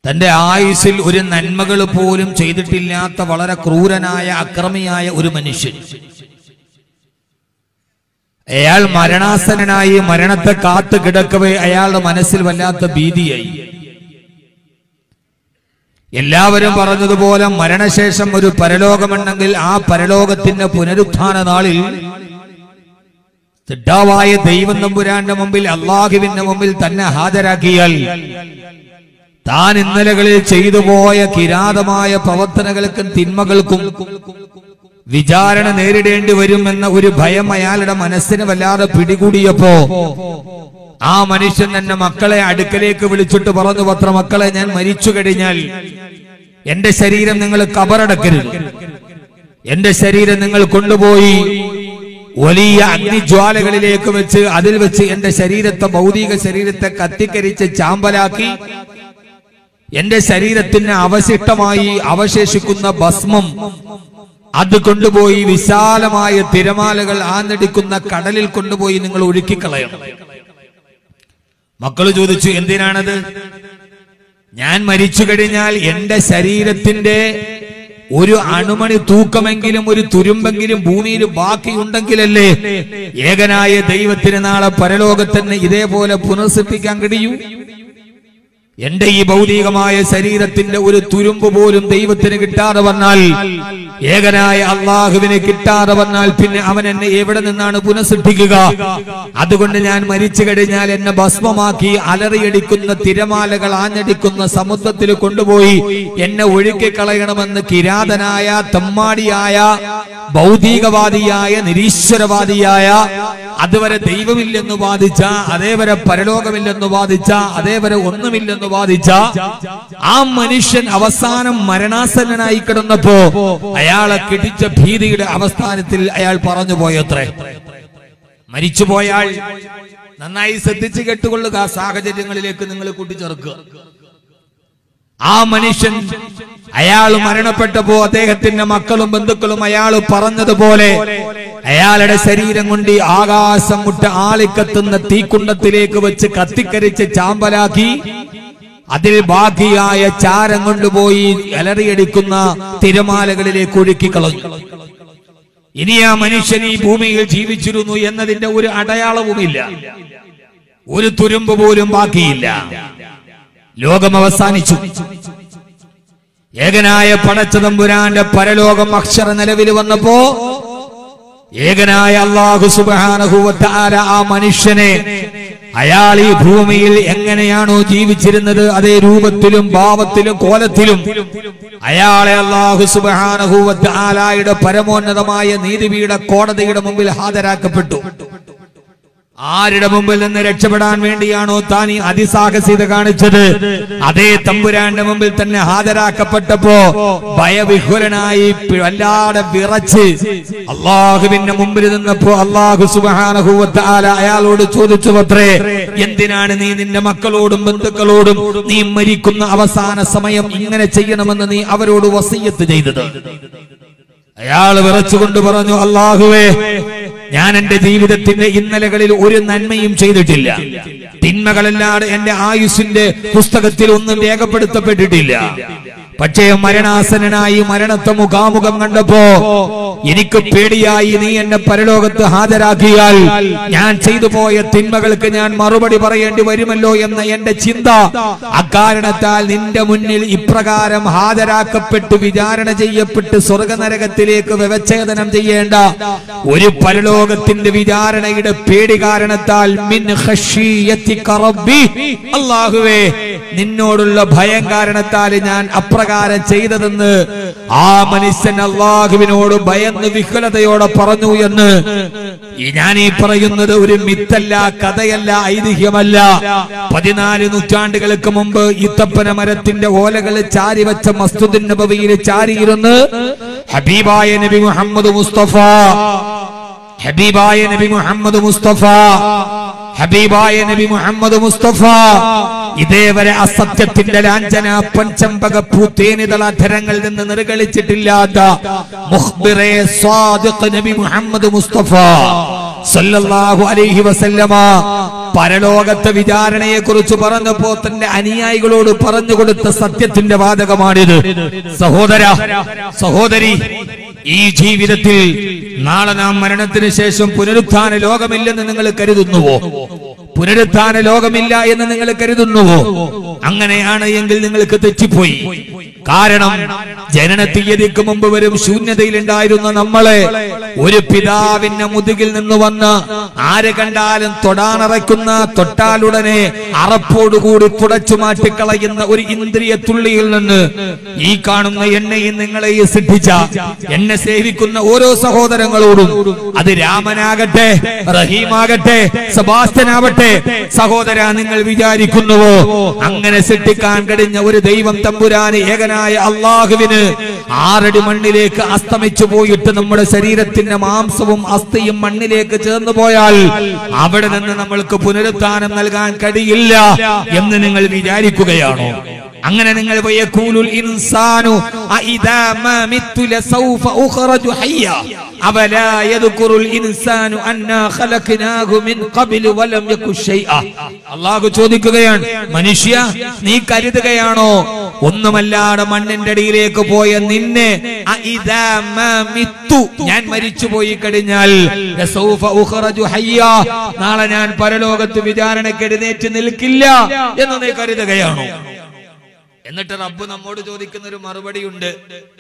തന്റെ ആയുസ്സിൽ ഒരു നന്മകൾ പോലും ചെയ്തിട്ടില്ലാത്ത വളരെ ക്രൂരനായ അക്രമിയായ ഒരു മനുഷ്യൻ അയാൾ മരണാസനായി മരണത്തെ കാത്തു കിടക്കവേ അയാളുടെ മനസ്സിൽ വല്ലാത്ത ഭീതിയായി എല്ലാവരും പറഞ്ഞതുപോലെ മരണശേഷം ഒരു പരലോകമുണ്ടെങ്കിൽ ആ പരലോകത്തിന്റെ പുനരുത്ഥാന നാളിൽ തിട്ടാവായ ദൈവം നമ്പുരാന്റെ മുമ്പിൽ അള്ളാഹുവിന്റെ മുമ്പിൽ തന്നെ ഹാജരാക്കിയാൽ താൻ ഇന്നലകളിൽ ചെയ്തു പോയ കിരാതമായ പ്രവർത്തനങ്ങൾക്കും തിന്മകൾക്കും വിചാരണ നേരിടേണ്ടി വരുമെന്ന ഒരു ഭയം അയാളുടെ മനസ്സിന് വല്ലാതെ പിടികൂടിയപ്പോ ആ മനുഷ്യൻ തന്നെ മക്കളെ അടുക്കലേക്ക് വിളിച്ചിട്ട് പറഞ്ഞു പത്ര മക്കളെ ഞാൻ മരിച്ചു കഴിഞ്ഞാൽ എന്റെ ശരീരം നിങ്ങൾ കബറടക്കരുത് എന്റെ ശരീരം നിങ്ങൾ കൊണ്ടുപോയി വലിയ അഗ്നിജ്വാലകളിലേക്ക് വെച്ച് അതിൽ വെച്ച് എന്റെ ശരീരത്തെ ഭൗതിക ശരീരത്തെ കത്തിക്കരിച്ച് ചാമ്പലാക്കി എന്റെ ശരീരത്തിന് അവശിഷ്ടമായി അവശേഷിക്കുന്ന ഭസ്മം അത് കൊണ്ടുപോയി വിശാലമായ തിരമാലകൾ ആഞ്ഞടിക്കുന്ന കടലിൽ കൊണ്ടുപോയി നിങ്ങൾ ഒഴുക്കിക്കളയണം മക്കള് ചോദിച്ചു എന്തിനാണത് ഞാൻ മരിച്ചു കഴിഞ്ഞാൽ എന്റെ ശരീരത്തിന്റെ ഒരു അണുമണി തൂക്കമെങ്കിലും ഒരു തുരുമ്പെങ്കിലും ഭൂമിയിൽ ബാക്കിയുണ്ടെങ്കിലല്ലേ ഏകനായ ദൈവത്തിന് നാളെ പരലോകത്തന്നെ ഇതേപോലെ പുനർസിപ്പിക്കാൻ കഴിയൂ എന്റെ ഈ ഭൗതികമായ ശരീരത്തിന്റെ ഒരു തുരുമ്പ് പോലും ദൈവത്തിന് കിട്ടാതെ വന്നാൽ ഏകനായ അള്ളാഹുവിന് കിട്ടാതെ വന്നാൽ പിന്നെ അവൻ എന്നെ എവിടെ നിന്നാണ് പുനഃസൃഷ്ടിക്കുക അതുകൊണ്ട് ഞാൻ മരിച്ചു കഴിഞ്ഞാൽ എന്നെ ഭസ്മമാക്കി അലറിയടിക്കുന്ന തിരമാലകൾ ആഞ്ഞടിക്കുന്ന സമുദ്രത്തിൽ കൊണ്ടുപോയി എന്നെ ഒഴുക്കിക്കളയണമെന്ന് കിരാതനായ തെമ്മാടിയായ ഭൗതികവാദിയായ നിരീശ്വരവാദിയായ അതുവരെ ദൈവമില്ലെന്ന് വാദിച്ച അതേവരെ പരലോകമില്ലെന്ന് വാദിച്ച അതേവരെ ഒന്നുമില്ലെന്ന് വാദിച്ച ആ മനുഷ്യൻ അവസാനം മരണാസന്നനായി കിടന്നപ്പോ അയാളെ കിടിച്ച ഭീതിയുടെ അവസ്ഥാനത്തിൽ അയാൾ പറഞ്ഞു പോയത്രേ മരിച്ചുപോയാൾ നന്നായി ശ്രദ്ധിച്ചു കേട്ടുകൊള്ളുക ആ സാഹചര്യങ്ങളിലേക്ക് നിങ്ങൾ കൂട്ടിച്ചേർക്കുക ആ മനുഷ്യൻ അയാൾ മരണപ്പെട്ടപ്പോ അദ്ദേഹത്തിന്റെ മക്കളും ബന്ധുക്കളും അയാൾ പറഞ്ഞതുപോലെ അയാളുടെ ശരീരം കൊണ്ട് ഈ ആകാശം മുട്ട ആളിക്കത്തുന്ന തീക്കുണ്ടത്തിലേക്ക് വെച്ച് കത്തിക്കരിച്ച് ചാമ്പലാക്കി അതിൽ ബാക്കിയായ ചാരം കൊണ്ടുപോയി അലറിയടിക്കുന്ന തിരമാലകളിലേക്ക് ഒഴുക്കിക്കളഞ്ഞു ഇനി ആ മനുഷ്യൻ ഈ ഭൂമിയിൽ ജീവിച്ചിരുന്നു എന്നതിന്റെ ഒരു അടയാളവുമില്ല ഒരു തുരുമ്പ് പോലും ബാക്കിയില്ല ലോകം അവസാനിച്ചു ഏകനായ പടച്ചതമ്പുരാന്റെ പരലോകം അക്ഷര നിലവിൽ വന്നപ്പോ ഏകനായ അള്ളാഹു സുബാനഹുവത്താര ആ മനുഷ്യനെ അയാൾ ഈ ഭൂമിയിൽ എങ്ങനെയാണോ ജീവിച്ചിരുന്നത് അതേ രൂപത്തിലും ഭാവത്തിലും കോലത്തിലും അയാളെ അള്ളാഹു സുബാനഹുവത്താലായുടെ പരമോന്നതമായ നീതിപീഠ കോടതിയുടെ മുമ്പിൽ ഹാജരാക്കപ്പെട്ടു ആരുടെ മുമ്പിൽ നിന്ന് രക്ഷപ്പെടാൻ വേണ്ടിയാണോ താൻ ഈ അതിസാഹസികത കാണിച്ചത് അതേ തമ്പുരാന്റെ മുമ്പിൽ തന്നെ ഹാജരാക്കപ്പെട്ടപ്പോ ഭയവിഹുലനായി പി- വല്ലാതെ വിറച്ച് അള്ളാഹുവിന്റെ മുമ്പിൽ നിന്നപ്പോ അള്ളാഹു സുബാനഹുവത്താല അയാളോട് ചോദിച്ചു പത്രേ എന്തിനാണ് നീ നിന്റെ മക്കളോടും ബന്ധുക്കളോടും നീ മരിക്കുന്ന അവസാന സമയം ഇങ്ങനെ ചെയ്യണമെന്ന് നീ അവരോട് വസയ്യത്ത് ചെയ്തത് അയാൾ വിറച്ചുകൊണ്ട് പറഞ്ഞു അള്ളാഹുവേ ഞാൻ എന്റെ ജീവിതത്തിന്റെ ഇന്നലകളിൽ ഒരു നന്മയും ചെയ്തിട്ടില്ല തിന്മകളല്ലാതെ എന്റെ ആയുസിന്റെ പുസ്തകത്തിൽ ഒന്നും രേഖപ്പെടുത്തപ്പെട്ടിട്ടില്ല പക്ഷേ മരണാസനായി മരണത്തെ മുഖാമുഖം കണ്ടപ്പോ എനിക്ക് പേടിയായി നീ എന്നെ പരലോകത്ത് ഹാജരാക്കിയാൽ ഞാൻ ചെയ്തു പോയ തിന്മകൾക്ക് ഞാൻ മറുപടി പറയേണ്ടി വരുമല്ലോ എന്ന എന്റെ ചിന്ത അക്കാരണത്താൽ നിന്റെ മുന്നിൽ ഇപ്രകാരം ഹാജരാക്കപ്പെട്ട് വിചാരണ ചെയ്യപ്പെട്ട് സ്വർഗനരകത്തിലേക്ക് വ്യവച്ഛേദനം ചെയ്യേണ്ട ഒരു പരലോകത്തിന്റെ വിചാരണയുടെ പേടി കാരണത്താൽ മിൻ ഖശീയത്തിക റബ്ബി അല്ലാഹുവേ നിന്നോടുള്ള ഭയം കാരണത്താൽ ഞാൻ അപ്രകാരം ചെയ്തതെന്ന് ആ മനുഷ്യൻ അള്ളാഹുവിനോട് ഭയന്ന് വിഹുലതയോടെ പറഞ്ഞു എന്ന് ഈ ഞാൻ ഈ പറയുന്നത് ഒരു മിത്തല്ല കഥയല്ല ഐതിഹ്യമല്ല പതിനാല് നൂറ്റാണ്ടുകൾക്ക് മുമ്പ് ഈത്തപ്പന മരത്തിന്റെ ഓലകൾ ചാരി വെച്ച മസ്തുദിൻ നബവിയിൽ ചാരിയിരുന്ന് ഹബീബായ നബി മുഹമ്മദ് മുസ്തഫ ഹബീബായ നബി മുഹമ്മദ് മുസ്തഫ ഹബീബായ നബി മുഹമ്മദ് മുസ്തഫ ഇതേവരെ അസത്യത്തിന്റെ ലാഞ്ചന പഞ്ചമ്പക പൂത്തേനിതള അധരങ്ങളിൽ നിന്ന് നിർഗളിച്ചിട്ടില്ലാത്ത മുഖ്ബിറെ സ്വാദിഖ് നബി മുഹമ്മദ് മുസ്തഫ സല്ലല്ലാഹു അലൈഹി വസല്ലമ പരലോകത്തെ വിചാരണയെ കുറിച്ച് പറഞ്ഞപ്പോ തന്റെ അനുയായികളോട് പറഞ്ഞു കൊടുത്ത സത്യത്തിന്റെ വാചകമാണിത് സഹോദര സഹോദരി ഈ ജീവിതത്തിൽ നാളെ നാം മരണത്തിന് ശേഷം പുനരുത്ഥാന ലോകമില്ലെന്ന് നിങ്ങൾ കരുതുന്നുവോ പുനരുത്ഥാന ലോകമില്ല എന്ന് നിങ്ങൾ കരുതുന്നുവോ അങ്ങനെയാണ് എങ്കിൽ നിങ്ങൾക്ക് തെറ്റിപ്പോയി കാരണം ജനന തീയതിക്ക് മുമ്പ് വരും ശൂന്യതയിലുണ്ടായിരുന്ന നമ്മളെ ഒരു പിതാവിന്റെ മുതുകിൽ നിന്ന് വന്ന് ആര് കണ്ടാലും തൊടാനറയ്ക്കുന്ന തൊട്ടാലുടനെ അറപ്പോടുകൂടി തുടച്ചു മാറ്റിക്കളയുന്ന ഒരു ഇന്ദ്രിയ തുള്ളിയിൽ നിന്ന് ഈ കാണുന്ന എന്നെയും നിങ്ങളെയും സിദ്ധിച്ച എന്നെ സേവിക്കുന്ന ഓരോ സഹോദരങ്ങളോടും അത് രാമനാകട്ടെ റഹീമാകട്ടെ സബാസ്റ്റനാവട്ടെ സഹോദര നിങ്ങൾ വിചാരിക്കുന്നുവോ അങ്ങനെ സൃഷ്ടിക്കാൻ കഴിഞ്ഞ ഒരു ദൈവം തമ്പുരാന് ഏകനായ അള്ളാഹുവിന് ആറടി മണ്ണിലേക്ക് അസ്തമിച്ചു പോയിട്ട് നമ്മുടെ ശരീരത്തിന്റെ മാംസവും അസ്ഥിയും മണ്ണിലേക്ക് ചേർന്നു പോയാൽ അവിടെ നിന്ന് നമ്മൾക്ക് പുനരുത്ഥാനം നൽകാൻ കഴിയില്ല എന്ന് നിങ്ങൾ വിചാരിക്കുകയാണോ അങ്ങനെ നിങ്ങൾ വയഖൂലുൽ ഇൻസാനു അഇദാ മാ മിത്തു ലസൗഫ ഉഖറജു ഹയ്യ അവലാ യദ്കുറുൽ ഇൻസാനു അന്നാ ഖലഖനാഹു മിൻ ഖബ്ലു വലം യകു ഷൈഅ അല്ലാഹു ചോദിക്കുകയാണ് മനുഷ്യ നീ കരുതുകയാണോ ഒന്നുമല്ലാതെ മണ്ണിന്റെ അടിയിലേക്ക് പോയ നിന്നെ അഇദാ മാ മിത്തു ഞാൻ മരിച്ചു പോയി കഴിഞ്ഞാൽ ലസൗഫ ഉഖറജു ഹയ്യ നാളെ ഞാൻ പരലോകത്ത് വിചാരണയ്ക്ക് എഴുന്നേറ്റ് നിൽക്കില്ല എന്ന് നീ കരുതുകയാണോ എന്നിട്ട് റബ്ബ് നമ്മോട് ചോദിക്കുന്ന ഒരു മറുപടി ഉണ്ട്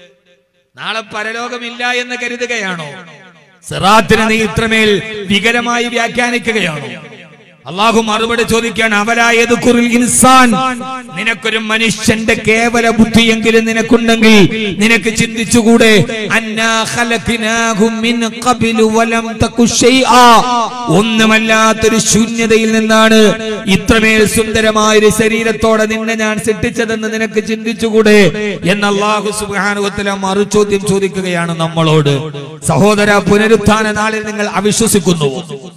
നാളെ പരലോകമില്ല എന്ന് കരുതുകയാണോ സിറാത്തിനെ നീ ഇത്രമേൽ വികലമായി വ്യാഖ്യാനിക്കുകയാണോ അള്ളാഹു മറുപടി ചോദിക്കുകയാണ് അവലായത് കുറിൽ ഇൻസാൻ നിനക്കൊരു മനുഷ്യന്റെ കേവല ബുദ്ധിയെങ്കിലും നിനക്കുണ്ടെങ്കിൽ നിനക്ക് ചിന്തിച്ചുകൂടെ അന്നാ ഖലഖനാഹു മിൻ ഖബ്ലു വലം തകു ശൈആ ഒന്നുമല്ലാത്തൊരു ശൂന്യതയിൽ നിന്നാണ് ഇത്രമേൽ സുന്ദരമായ ഒരു ശരീരത്തോടെ നിന്നെ ഞാൻ സൃഷ്ടിച്ചതെന്ന് നിനക്ക് ചിന്തിച്ചുകൂടെ എന്ന് അള്ളാഹു സുബ്ഹാനഹുവതആല മറുചോദ്യം ചോദിക്കുകയാണ് നമ്മളോട് സഹോദര പുനരുത്ഥാന നാളിൽ നിങ്ങൾ അവിശ്വസിക്കുന്നു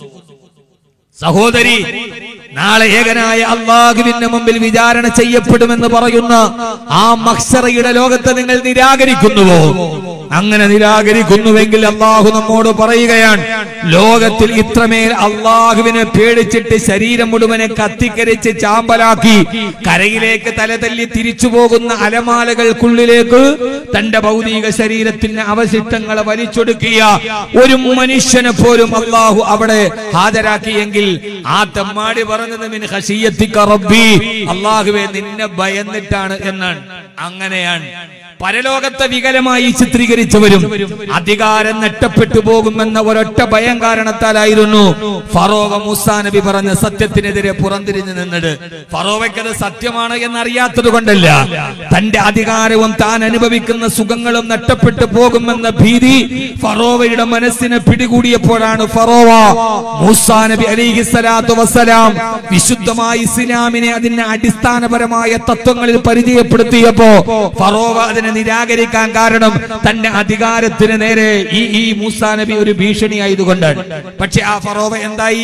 സഹോദരി നാളെ ഏകനായ അള്ളാഹുവിന്റെ മുമ്പിൽ വിചാരണ ചെയ്യപ്പെടുമെന്ന് പറയുന്ന ആ മഹ്സറയുടെ ലോകത്തെ നിങ്ങൾ നിരാകരിക്കുന്നുവോ അങ്ങനെ നിരാകരിക്കുന്നുവെങ്കിൽ അള്ളാഹു നമ്മോട് പറയുകയാണ് ലോകത്തിൽ ഇത്രമേൽ അള്ളാഹുവിനെ പേടിച്ചിട്ട് ശരീരം മുഴുവനെ കത്തിക്കരിച്ച് ചാമ്പലാക്കി കരയിലേക്ക് തലതല്ലി തിരിച്ചു പോകുന്ന അലമാലകൾക്കുള്ളിലേക്ക് തന്റെ ഭൗതിക ശരീരത്തിന്റെ അവശിഷ്ടങ്ങളെ വലിച്ചൊടുക്കിയ ഒരു മനുഷ്യനെ പോലും അള്ളാഹു അവിടെ ഹാജരാക്കിയെങ്കിൽ ആ തെമ്മാടി പറഞ്ഞത് മിൻ ഖശിയ്യത്തിക റബ്ബി അള്ളാഹുവെ നിന്നെ ഭയന്നിട്ടാണ് എന്നാണ് അങ്ങനെയാണ് പരലോകത്തെ വികലമായി ചിത്രീകരിച്ചവരും അധികാരം നെട്ടപ്പെട്ടു പോകുമെന്ന ഒരൊറ്റ ഭയം കാരണത്താലായിരുന്നു ഫറോവ മൂസാ നബി പറഞ്ഞ സത്യത്തിനെതിരെ പുറംതിരിഞ്ഞു നിന്നത് ഫറോവയ്ക്കത് സത്യമാണ് എന്നറിയാത്തത് കൊണ്ടല്ല തന്റെ അധികാരവും താൻ അനുഭവിക്കുന്ന സുഖങ്ങളും നഷ്ടപ്പെട്ടു പോകുമെന്ന ഭീതി ഫറോവയുടെ മനസ്സിനെ പിടികൂടിയപ്പോഴാണ് ഫറോവ മൂസാ നബി അലിഹി സ്വലാത്തു വസ്സലാം വിശുദ്ധമായ ഇസ്ലാമിനെ അതിന്റെ അടിസ്ഥാനപരമായ തത്വങ്ങളിൽ പരിചയപ്പെടുത്തിയപ്പോ ഫറോവ അതിനെ നിരാകരിക്കാൻ കാരണം തന്റെ അധികാരത്തിന് നേരെ ഈ ഈ മൂസാ നബി ഒരു ഭീഷണിയായതുകൊണ്ടാണ് പക്ഷെ ആ ഫറോവ എന്തായി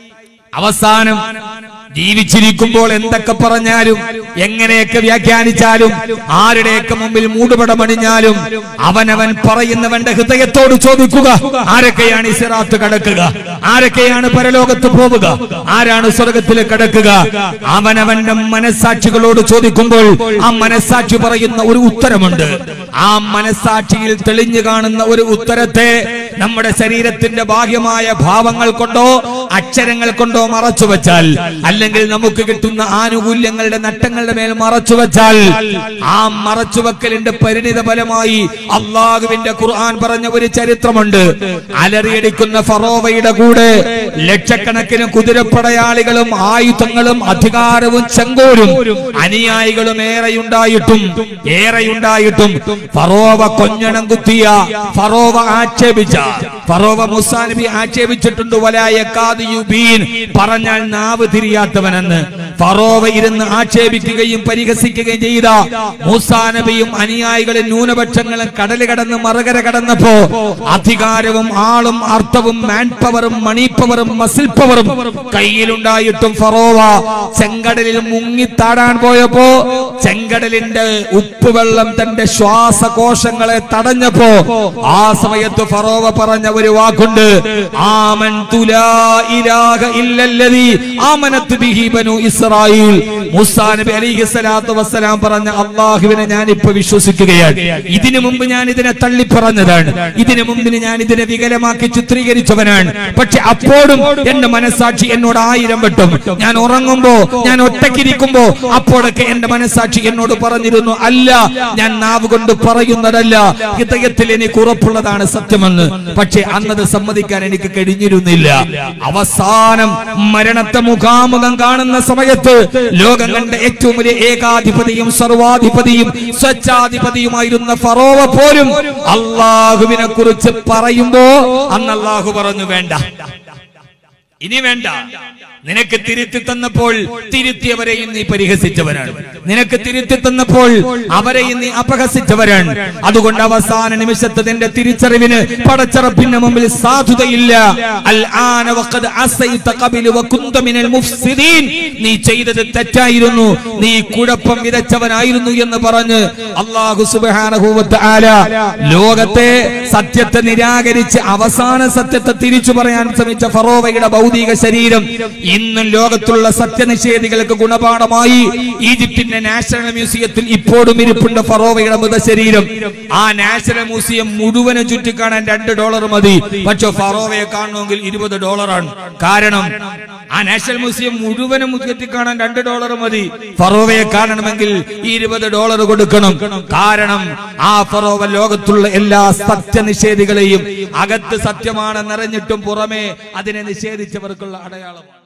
അവസാനം ജീവിച്ചിരിക്കുമ്പോൾ എന്തൊക്കെ പറഞ്ഞാലും എങ്ങനെയൊക്കെ വ്യാഖ്യാനിച്ചാലും ആരുടെയൊക്കെ മുമ്പിൽ മൂടുപടമണിഞ്ഞാലും അവനവൻ പറയുന്നവന്റെ ഹൃദയത്തോട് ചോദിക്കുക ആരൊക്കെയാണ് ഈ സിറാത്ത് കടക്കുക ആരൊക്കെയാണ് പരലോകത്ത് പോവുക ആരാണ് സ്വർഗത്തിൽ കടക്കുക അവനവന്റെ മനസ്സാക്ഷികളോട് ചോദിക്കുമ്പോൾ ആ മനസ്സാക്ഷി പറയുന്ന ഒരു ഉത്തരമുണ്ട് ആ മനസ്സാക്ഷിയിൽ തെളിഞ്ഞു കാണുന്ന ഒരു ഉത്തരത്തെ നമ്മുടെ ശരീരത്തിന്റെ ബാഹ്യമായ ഭാവങ്ങൾ കൊണ്ടോ അക്ഷരങ്ങൾ കൊണ്ടോ മറച്ചു വെച്ചാൽ അല്ലെങ്കിൽ നമുക്ക് കിട്ടുന്ന ആനുകൂല്യങ്ങളുടെ നട്ടങ്ങളുടെ മേൽ മറച്ചു വെച്ചാൽ ആ മറച്ചുവെക്കലിന്റെ പരിണിത ഫലമായി അള്ളാഹുവിന്റെ ഖുർആൻ പറഞ്ഞ ഒരു ചരിത്രമുണ്ട് അലറിയടിക്കുന്ന ഫറോവയുടെ കൂടെ ലക്ഷക്കണക്കിന് കുതിരപ്പടയാളികളും ആയുധങ്ങളും അധികാരവും ചെങ്കോലും അനുയായികളും ഏറെയുണ്ടായിട്ടും ഏറെയുണ്ടായിട്ടും ഫറോവ കൊഞ്ഞണം കുത്തിയ ഫറോവ ആക്ഷേപിച്ച ഫറോവ മുസാ നബി ആക്ഷേപിച്ചിട്ടുണ്ട് വലായ കാദിയുബീൻ പറഞ്ഞാൽ നാവ് തിരിയാത്തവനെന്ന് ഫറോവ ഇരുന്ന് ആക്ഷേപിക്കുകയും പരിഹസിക്കുകയും ചെയ്ത മൂസാ നബിയും അനുയായികളും ന്യൂനപക്ഷങ്ങളും കടല് കടന്ന് മറുകര കടന്നപ്പോ അധികാരവും ആളും അർത്ഥവും മാൻ പവറും മണി പവറും മസിൽ പവറും കയ്യിലുണ്ടായിട്ടും ഫറോവ ചെങ്കടലിൽ മുങ്ങിത്താടാൻ പോയപ്പോ ചെങ്കടലിന്റെ ഉപ്പുവെള്ളം തന്റെ ശ്വാസകോശങ്ങളെ തടഞ്ഞപ്പോ ആ സമയത്ത് ഫറോവ പറഞ്ഞ ഒരു വാക്കുണ്ട് ആമൻ ഇലാഹ ഇല്ലല്ലദീ ആമനത്ത് ബിഹി ബനു ഇസ്രായീൽ മൂസാ നബി അലൈഹി സ്വലാത്തു വസ്സലാം പറഞ്ഞ അള്ളാഹുവിനെ ഞാൻ ഇപ്പൊ വിശ്വസിക്കുകയാണ് ഇതിനു മുമ്പ് ഞാൻ ഇതിനെ തള്ളി പറഞ്ഞതാണ് ഇതിനു മുമ്പിന് ഞാൻ ഇതിനെ വികലമാക്കി ചിത്രീകരിച്ചവനാണ് പക്ഷെ അപ്പോഴും എന്റെ മനസാക്ഷി എന്നോട് ആയിരം വട്ടം ഞാൻ ഉറങ്ങുമ്പോ ഞാൻ ഒറ്റക്കിരിക്കുമ്പോ അപ്പോഴൊക്കെ എന്റെ മനസാക്ഷി എന്നോട് പറഞ്ഞിരുന്നു അല്ല ഞാൻ നാവ് കൊണ്ട് പറയുന്നതല്ല ഹൃദയത്തിൽ എനിക്ക് ഉറപ്പുള്ളതാണ് സത്യമെന്ന് പക്ഷെ അന്നത് സമ്മതിക്കാൻ എനിക്ക് കഴിഞ്ഞിരുന്നില്ല അവസാനം മരണത്തെ മുഖാമുഖം കാണുന്ന സമയത്ത് ലോകം കണ്ട ഏറ്റവും വലിയ ഏകാധിപതിയും സർവാധിപതിയും സ്വച്ഛാധിപതിയുമായിരുന്ന ഫറോവ പോലും അള്ളാഹുവിനെ കുറിച്ച് പറയുമ്പോ അന്ന് അള്ളാഹു പറഞ്ഞു വേണ്ട ഇനി വേണ്ട നിനക്ക് തിരുത്തി തന്നപ്പോൾ തിരുത്തിയവരെയും നീ പരിഹസിച്ചവരാണ് നിനക്ക് തിരുത്തി തന്നപ്പോൾ അവരെയും നീ അപഹസിച്ചവരാണ് അതുകൊണ്ട് അവസാന നിമിഷത്തെ നിന്റെ തിരിച്ചറിവിന് പടച്ചറപ്പിന്റെ മുമ്പിൽ സാധുതയില്ല അൽ ആന വഖദ് അസൈത ഖബിലു വകുന്ത മിനൽ മുഫ്സിദീൻ നീ ചെയ്തത് തെറ്റായിരുന്നു നീ കുഴപ്പം വിതച്ചവനായിരുന്നു എന്ന് പറഞ്ഞ് അല്ലാഹു സുബ്ഹാനഹു വ തആല ലോകത്തെ സത്യത്തെ നിരാകരിച്ച് അവസാന സത്യത്തെ തിരിച്ചു പറയാൻ ശ്രമിച്ച ഫറോവയുടെ ഭൗതിക ശരീരം ഇന്നും ലോകത്തുള്ള സത്യനിഷേധികൾക്ക് ഗുണപാഠമായി ഈജിപ്തിന്റെ നാഷണൽ മ്യൂസിയത്തിൽ ഇപ്പോഴും ഇരിപ്പുണ്ട് ഫറോവയുടെ മൃതശരീരം ആ നാഷണൽ മ്യൂസിയം മുഴുവനും ചുറ്റിക്കാണാൻ രണ്ട് ഡോളർ മതി പക്ഷെ ഫറോവയെ കാണണമെങ്കിൽ ഇരുപത് ഡോളറാണ് കാരണം ആ നാഷണൽ മ്യൂസിയം മുഴുവനും ചുറ്റിക്കാണാൻ രണ്ട് ഡോളർ മതി ഫറോവയെ കാണണമെങ്കിൽ ഈ ഇരുപത് ഡോളർ കൊടുക്കണം കാരണം ആ ഫറോവ ലോകത്തുള്ള എല്ലാ സത്യനിഷേധികളെയും അകത്ത് സത്യമാണെന്നറിഞ്ഞിട്ടും പുറമെ അതിനെ നിഷേധിച്ചവർക്കുള്ള അടയാളമാണ്